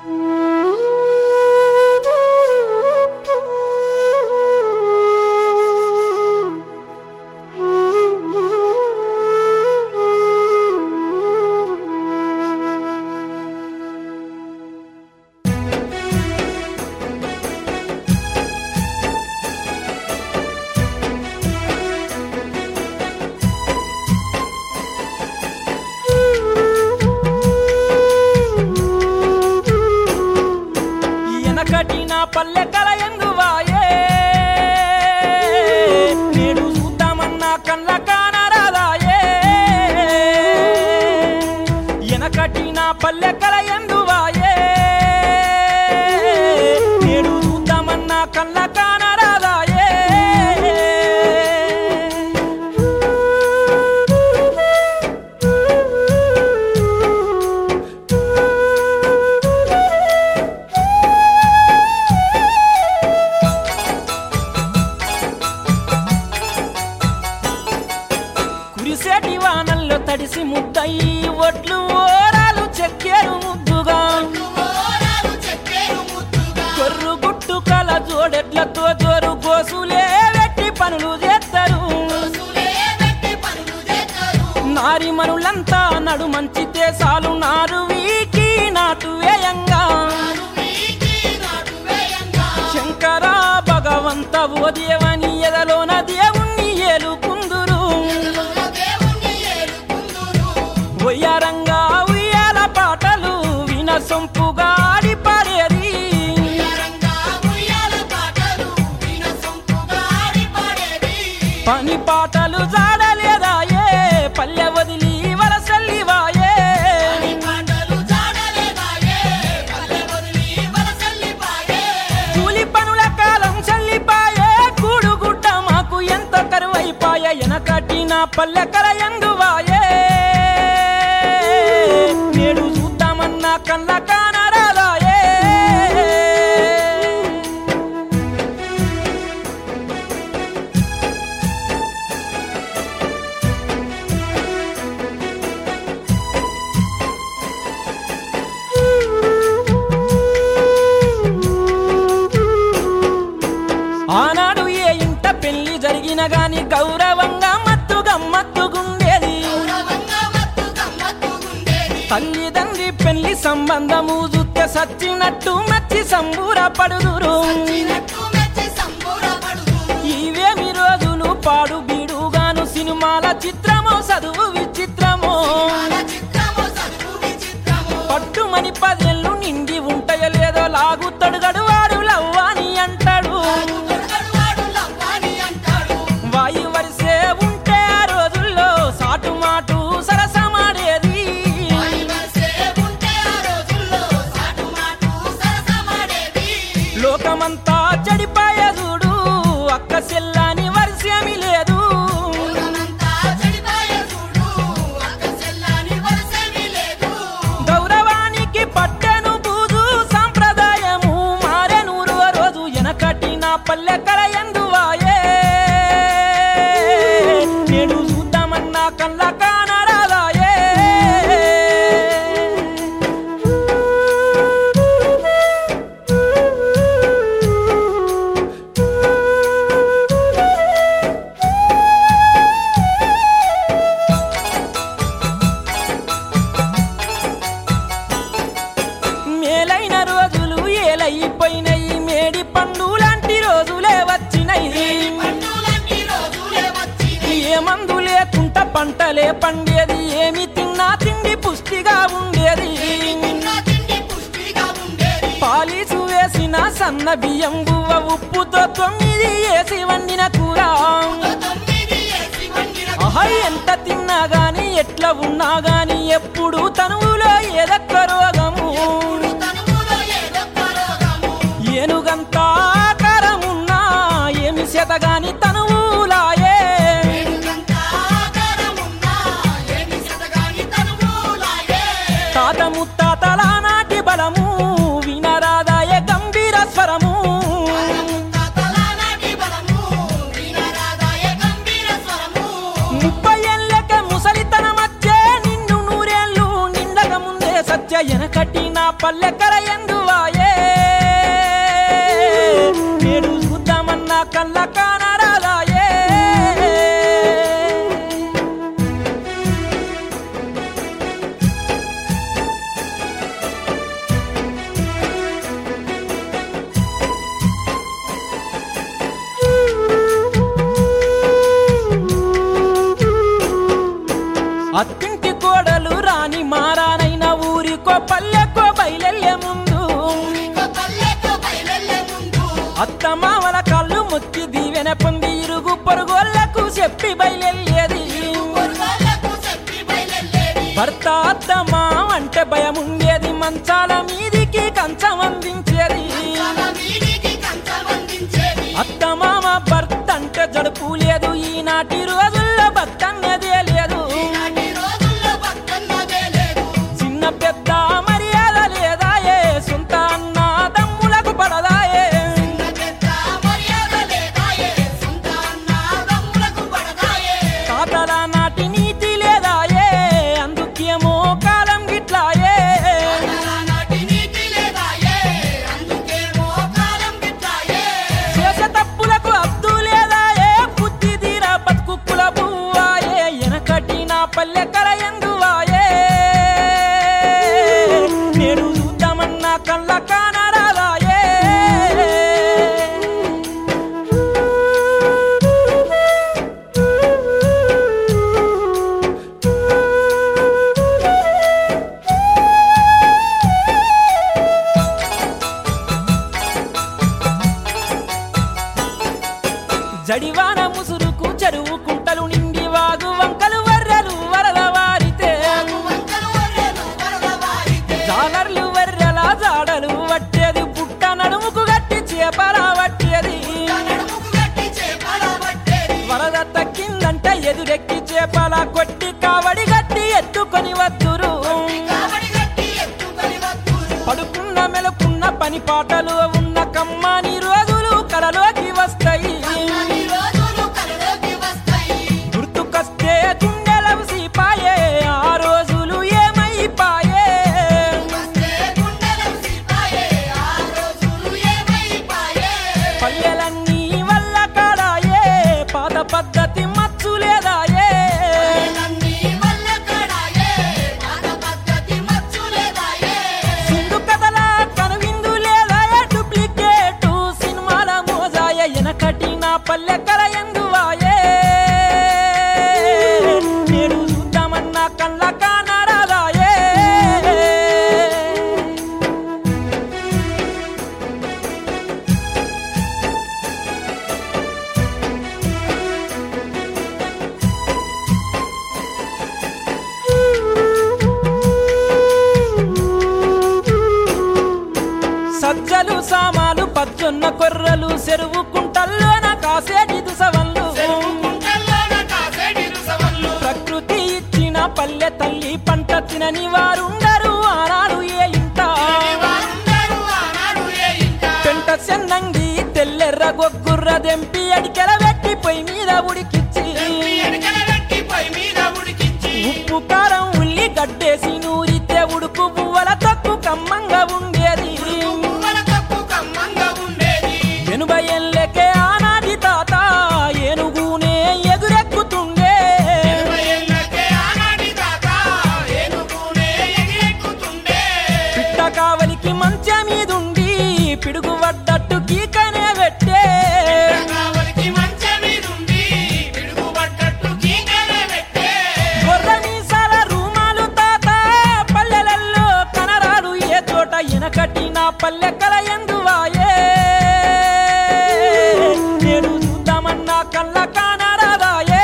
వెనకటి నా పల్లె కల ఎందువాయే నేడు చూద్దామన్నా కళ్ళ కానరాదాయే వెనకటి నా పల్లె కల ఎందువాయే నేడు చూద్దామన్నా కళ్ళ కానరాదాయే కురిసేటి వానల్లో తడిసి ముద్దయి ఒట్లు ఓరాలు చెక్కేరు ముద్దుగా కొర్రు గుట్టు కల జోడెట్లతో జోరు గోసులే వెట్టి పనులు చేస్తారు నారి మనులంతా నడు మంచి దేశాలు నారు వీకి నాటు వేయంగా శంకర భగవంత ఓ దేవని ఎదలోన దేవుణ్ణి ఏలుకుందురు ఉయ్యారంగా ఉయ్యాల పాటలు విన సొంపుగా ఆడి పాడేది పని పాటలు జాడలేదాయే పల్లె వదిలి వలసల్లివాయే కూలి పనుల కాలం చల్లిపాయే కూడుగుడ్డ మాకు ఎంత కరువైపాయే ఎనకటి నా పల్లె కల ఎందువాయే నేడు చూద్దామన్నా కళ్ళ కానరాదాయే ఆనాడు ఏ ఇంట పెళ్లి జరిగిన గాని గౌరవంగా మత్తు గమ్మత్తుగుండేది తల్లిదండ్రి పెళ్లి సంబంధము చూస్తే సచ్చినట్టు మచ్చి సంబూరపడుదురు ఇవేమి రోజులు పాడు బీడుగాను సినిమాల చిత్రమో చదువు విచిత్రమో పట్టుమని పదేళ్ళు నిండి ఉంటాయో లేదో లాగుతాడు గడువాడు లవ్వాని అంటాడు వాయి వరిసే ఉంటే ఆ రోజుల్లో సాటు మాటు సరసమాడేది లోకమంతా చెడిపాయ చూడు అక్క సెల్లాని వరిసేమి లేదు గౌరవానికి పట్టెను బూజు సాంప్రదాయము మారెను రోజు వెనకటి నా పల్లె కల ఎందువాయే నేడు చూద్దామన్నా కళ్ళ కానరాదాయే మేలైన రోజులు ఏలైపోయినాయి మేడి పండు లాంటి రోజులే వచ్చినాయి ఏ మందు లేకుండా పంటలే పండేది ఏమి తిన్నా తిండి పుష్టిగా ఉండేది పాలీసు వేసిన సన్న బియ్యం గువ్వ ఉప్పుతో తొమ్మిది వేసి వండిన కూర ఆహా ఎంత తిన్నా గాని ఎట్లా ఉన్నా గాని ఎప్పుడు తనువులో ఏదక్క రోగము ఏనుగంత ఆకారమున్నా ఏమి శతగాని తనువులాయే తాత ముత్తాతల నాటి బలము వినరాదాయ గంభీర స్వరము ముప్పై ఏళ్ళక ముసలితన మధ్య నిన్ను నూరేళ్ళు నిండక ముందే సత్య నా పల్లెకర ఎందువాయే నేడు చూద్దామన్నా కళ్ళ కానరాదాయే అత్తింటి కోడలు రాని మారానైన ఊరికో పల్లెకో బయలెళ్ళే ముందు అత్త మామల కళ్ళు ముత్తి దీవెన పొంది ఇరుగు పొరుగోళ్లకు చెప్పి బయలెళ్ళేది భర్త అత్త మామ అంటే భయం ఉండేది మంచాల మీదికి కంచం అందించేది అత్త మామ భర్త అంటే జడుపు లేదు ఈనాటి రోజుల్లో భర్త అన్నదే లేదు చిన్న పెద్ద మర్యాద లేదాయే సొంత అన్న దమ్ములకు పడదాయే తాతల నాటి నీతి లేదాయే అందుకేమో కాలం గిట్లాయే చేసే తప్పులకు అద్దు లేదాయే బుద్ధి తీరా బతుకుల పువ్వాయే ఎనకటి నా పల్లెకర ఎందువాయే నేడు చూద్దామన్నా కళ్ళ కానరాదాయే జడివాన ముసురుకు చెరువు కుంటలు నిండి వాగు వంకలు వర్రెలు వరద వారితే జాలర్లు వర్రెల జాడలు వట్టేది పుట్ట నడుముకు గట్టి చేపల వట్టేది వరద తక్కిందంటే ఎదురెక్కి చేపల కొట్టి కావడి గట్టి ఎత్తుకొని వద్దురు పడుకున్న మెలకున్న పని పాటలు ఉన్న కమ్మాని రోజులు కలలోకి వస్తాయి గుర్తుకొస్తే గుండెలవు సిపాయే ఆ రోజులు ఏమైపాయే పల్లెలన్నీ వల్ల కాడాయే పాత పద్ధతి మచ్చు లేదాయే సింధు కథల కనువిందు లేదాయే డూప్లికేటు సినిమాల మోజాయ ఎనకటి నా పల్లెకర ఎందువాయే నేడు చూద్దామన్నా కళ్ళ కానరాదాయే సజ్జలు సామాలు పచ్చొన్న కొర్రలు చెరువు కుంటల్లోన కాసేటి దుసవన్లు ప్రకృతి ఇచ్చిన పల్లె తల్లి పంట తినని వారుండరు ఆనాడు ఏ ఇంట పెంట చెన్నంగి తెల్లెర్ర గొగ్గుర్ర దెంపి అడికెల పెట్టి పొయ్యి మీద ఉడికిచ్చి ఉప్పు కారం ఉల్లి గడ్డేసి నూరితే ఉడుకు పువ్వల తక్కు కమ్మంగా ఉండేది ఎనభై ఏళ్ళకే ఆనాటి తాత ఏనుగునే ఎదురెక్కుతుండే పిట్ట కావలికి మంచ మీదుండి పిడుగు పడ్డట్టు కీకనే పెట్టే గొర్రె మీసాల రూమాలు తాత పల్లెలల్లో కనరాడు ఏ చోట ఎనకటి నా పల్లెకల ఎందువాయే నేను చూద్దామన్నా కళ్ళ కానరాదాయే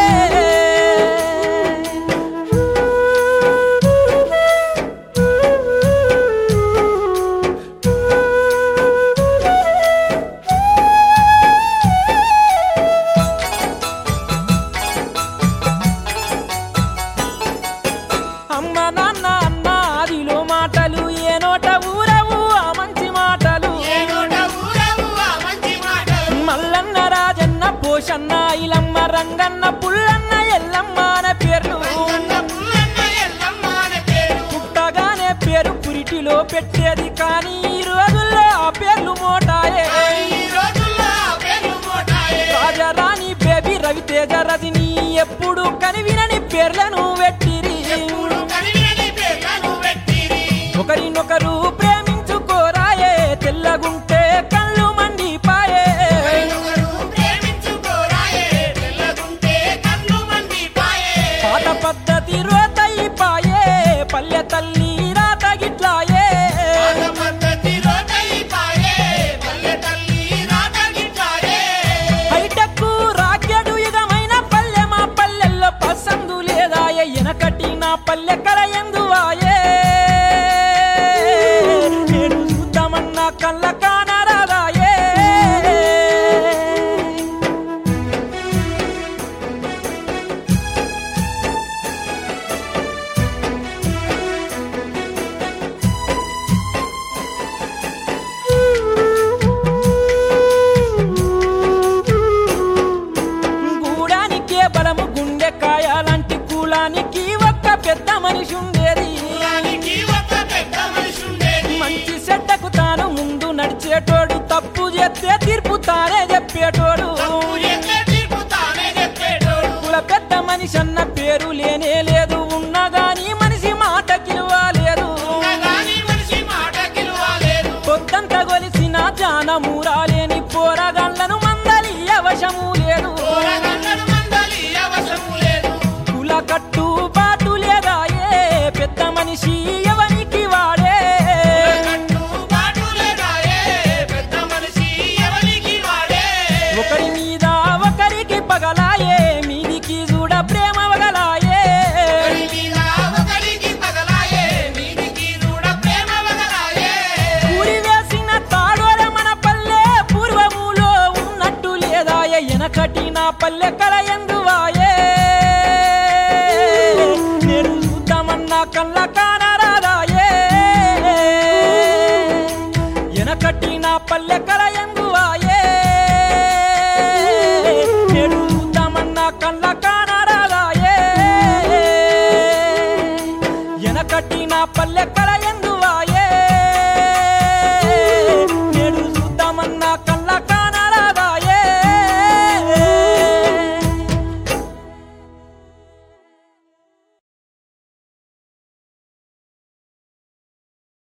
అమ్మ నాన్న అన్న ఆదిలో మాటలు ఏ నోట ఊరవు ఆ మంచి మాటలు ఏ పెట్టేది కానీ ఈ రోజుల్లో ఆ పేర్లు మోటాయే ఈ రోజుల్లో పేర్లు మోటాయే రాజారాణి బేబీ రవితేజ రజని ఎప్పుడు కనివినని పేర్లను పెట్టిరి ఎప్పుడు కనివినని పేర్లను పెట్టిరి ఒకరినొకరు ప్రేమించుకోరాయే తెల్లగుంటే కళ్ళు మండిపాయే ఒకరినొకరు ప్రేమించుకోరాయే తెల్లగుంటే కన్ను మండిపాయే పాత పద్ధతి రోతయిపాయే పల్లె తల్లి రాత గిట్లాయే పాత పద్ధతి రోతయిపాయే పల్లె తల్లి రాతగిట్లాయే హైటెక్ రాకెడు యుగమైన పల్లె మా పల్లెల్లో పసందు లేదాయే ఎనకటి నా పల్లె కల ఎందువాయే నేను చూద్దామన్నా కళ్ళ కానరాదాయే గూడానికే బలము గుండె కాయాలంటి కూలానికి ఒక్క పెద్ద మనిషి ఉండేది కులానికి ఒక పెద్ద మనిషి ఉండేది మంచి చెడ్డకు తాను ముందు నడిచేటోడు తప్పు చేస్తే తీర్పు తానే చెప్పేటోడు తప్పు చేస్తే తీర్పు తానే చెప్పేటోడు కుల పెద్ద మనిషి అన్న పేరు లేనే లేదు ఉన్నగాని మనిషి మాట కిలువలేదు ఉన్నగాని మనిషి మాట గిలువలేదు పొద్దంత గొలిసిన జానమూరాలేని పోరగాళ్లను మందలి అవశము లేదు పోరగంగను మందలి అవసరము లేదు కుల కట్టు బాటు లేదాయే పెద్ద మనిషి ఎవనికి వాడే కట్టు బాటు లేదాయే పెద్ద మనిషి ఎవరికి వాడే ఒకరి మీద ఒకరికి పగలాయే మీదికి చూడ ప్రేమ వగలాయే ఒకరి మీద ఒకరికి పగలాయే మీదికి చూడ ప్రేమ వగలాయే ఊరి వేసిన తాడోల మన పల్లె పూర్వములో ఉన్నట్టు లేదాయే ఎనకటి నా పల్లె కల ఎందువాయే నేను చూద్దామన్నా కళ్ళ